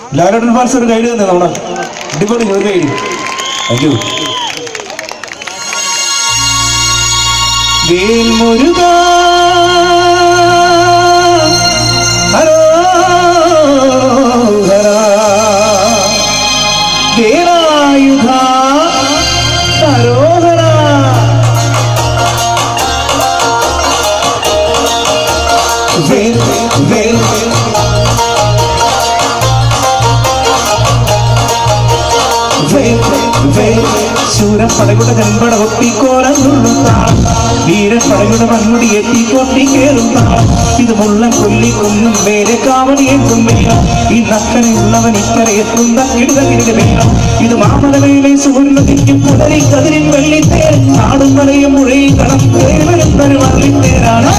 ലാലേട്ടൻ fans ഒരു guide തന്നെ നമ്മുടെ അടിപൊളി ഒരു ഗൈഡ് താങ്ക് യു വേൽമുരുക ഹരോഹര വേലായുധ ഹരോഹര വേൽ വേൽ ശൂരപ്പടയുടെ കൺപട ഒട്ടിക്കോലം വീരപ്പടയുടെ മൺമുടി എത്തിക്കൊട്ടി കേറും ഇത് മുള്ളം കൊല്ലി കൊന്നും വേറെ കാവടിയേക്കും വേണം ഈ നക്കനെയുള്ളവൻ ഇക്കരെ എത്തുന്ന ഇടുതകിരുക ഇത് മാമലമേലെ സൂര്യനദിക്കും പുലരി കതിരിൻ വെള്ളിത്തേർ നാടും മലയും മുഴയും കളം ദേവനും തരുവള്ളിത്തേരാണ്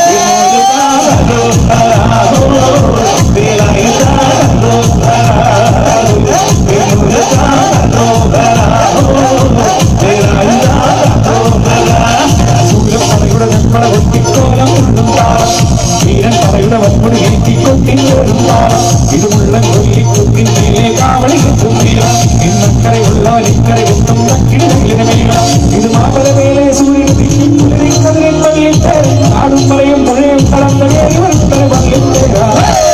സൂര്യപ്പടയുടെ നെപ്പട ഒട്ടിക്കോലം കൊള്ളും താളം വീരൻ പടയുടെ വൻമുടി ഏറ്റിക്കൊട്ടിക്കോലും താളം ഇത് മുള്ളൻ കൊല്ലിക്കുത്തിൻ മേലെ കാവളി കിട്ടും വീരം ഇന്നക്കരയുള്ളവൻ ഇക്കരെ എത്തും കിടകിലിന് വീരം ഇത് മാപല മേലെ സൂര്യൻ തിങ്ങി പുലരി കതിരിൽ വള്ളിട്ട് നാടും പറയും പുഴയും കടന്നു കയറി വരുത്തര വള്ളിത്തേരാ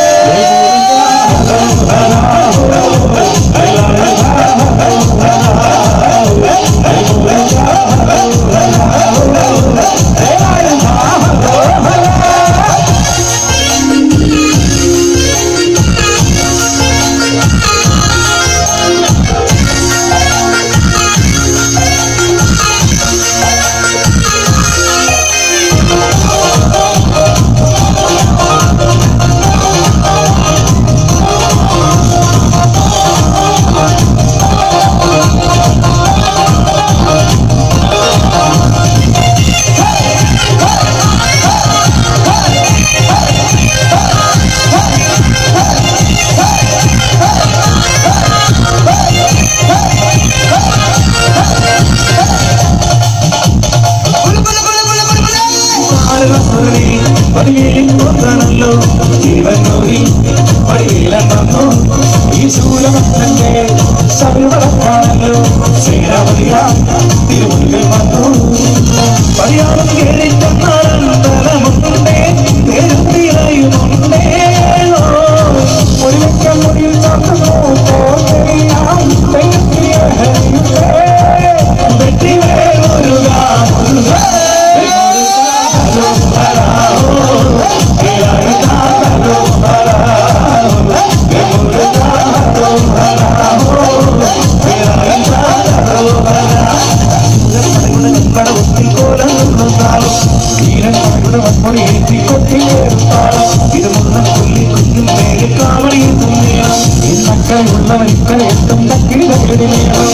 പതിനേഴില്ലോ ജീവനോരി പടിയിലം വന്നു ഈ ശൂലഭക്തന്റെ സവിവളക്കാണല്ലോ ശ്രീരാമതിയ തിരുമുന്നിൽ വന്നു പതിയാളം കേറിച്ചെന്നാലും തലമുണ്ടേ തെരുത്തിലയുമുണ്ടേ ഒരു ലക്ഷം മുടിയിൽ ചാർത്തുന്നു തോന്നിയാം വെട്ടി വേറൊരു ഉള്ളവൻ ഇക്കരെ എത്തും കിടകിടിലേണം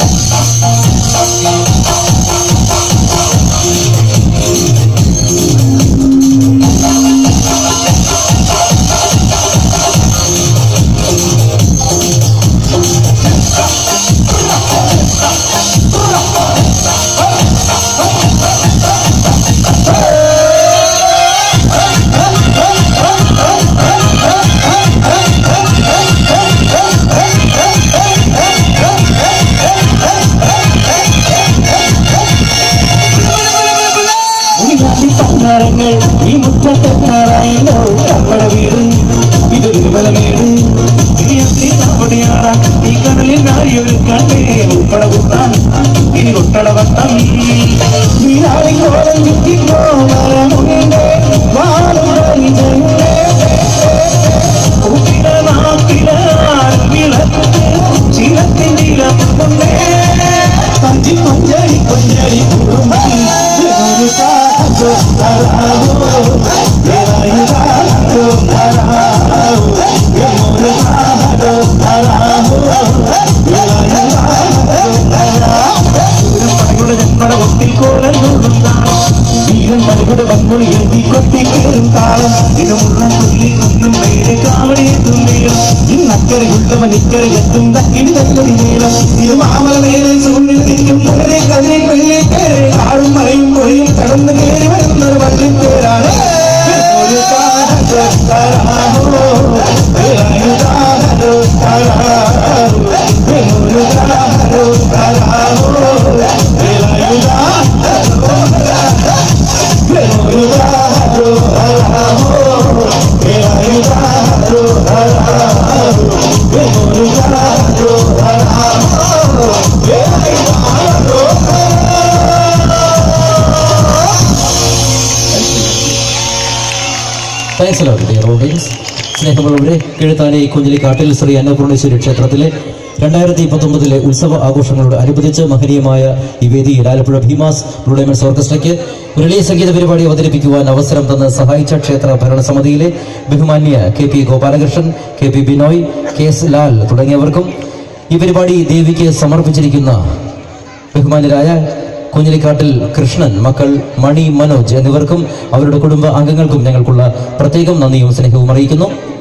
പത്താരങ്ങൾ ഈ മുറ്റത്തെത്താറായല്ലോ നമ്മുടെ വീട് ഇത് വിമലമേട് അവിടെയാണ് ഈ കടലിൽ നാരിയൊരു കണ്ടേ ഉൾപ്പട കുത്താൻ ഇനി ഒട്ടട വട്ടം നീരാളിക്കോളം ചുറ്റിക്കോ മരമുണ്ടേ വാളുമായി ജയുണ്ടേ കൂട്ടിന നാട്ടില വിളക്ക് ചിലത്തിൻ്റെ ഇലമുണ്ടേ കഞ്ചി കൊഞ്ചരി കൊഞ്ചരി കുടുംബം ഒരു കാറ്റോ തരാവോ തരാവോ തരാവോ ഒരു കാറ്റോ തരാവോ പടയുടെ ജന്മട ഒത്തിൽ കോലം വീരൻ മലയുടെ വൻമൊഴി എഴുതി കൊത്തി കയറും താളം ഇതുമുള്ള തുള്ളി ഒന്നും നേരെ കാവടിയെത്തും നേരം ഇന്നക്കരയുള്ളവൻ ഇക്കരെ എത്തും തക്കിടി തക്കടി നേരം ഇത് മാമല നേരെ സൂര്യൻ തിരിക്കും വളരെ കതിരെ വെള്ളി കയറി ആളും മലയും പൊഴിയും കടന്നു കയറി വരുന്നൊരു വള്ളിത്തേരാണ് ഒരു കാലത്ത് തരാമോ താങ്ക്സ് അലോട്ട് ഡിയർ ഓഡിയൻസ് സ്നേഹമുള്ളവരെ കിഴുത്താനെ കുഞ്ഞിലിക്കാട്ടിൽ ശ്രീ അന്നപൂർണേശ്വരി ക്ഷേത്രത്തിലെ രണ്ടായിരത്തി പത്തൊമ്പതിലെ ഉത്സവ ആഘോഷങ്ങളോട് അനുബന്ധിച്ച് മഹനീയമായ ഈ വേദിയിൽ ആലപ്പുഴ ഭീമാസ് ബ്ലൂഡൈമൻസ് ഓർക്കസ്ട്രയ്ക്ക് റിലേ സംഗീത പരിപാടി അവതരിപ്പിക്കുവാൻ അവസരം തന്ന് സഹായിച്ച ക്ഷേത്ര ഭരണസമിതിയിലെ ബഹുമാന്യ K P Gopalakrishnan K P Binoy K S Lal തുടങ്ങിയവർക്കും ഈ പരിപാടി ദേവിക്ക് സമർപ്പിച്ചിരിക്കുന്ന ബഹുമാനരായ കുഞ്ഞിലിക്കാട്ടിൽ കൃഷ്ണൻ മക്കൾ മണി മനോജ് എന്നിവർക്കും അവരുടെ കുടുംബ അംഗങ്ങൾക്കും ഞങ്ങൾക്കുള്ള പ്രത്യേകം നന്ദിയും സ്നേഹവും അറിയിക്കുന്നു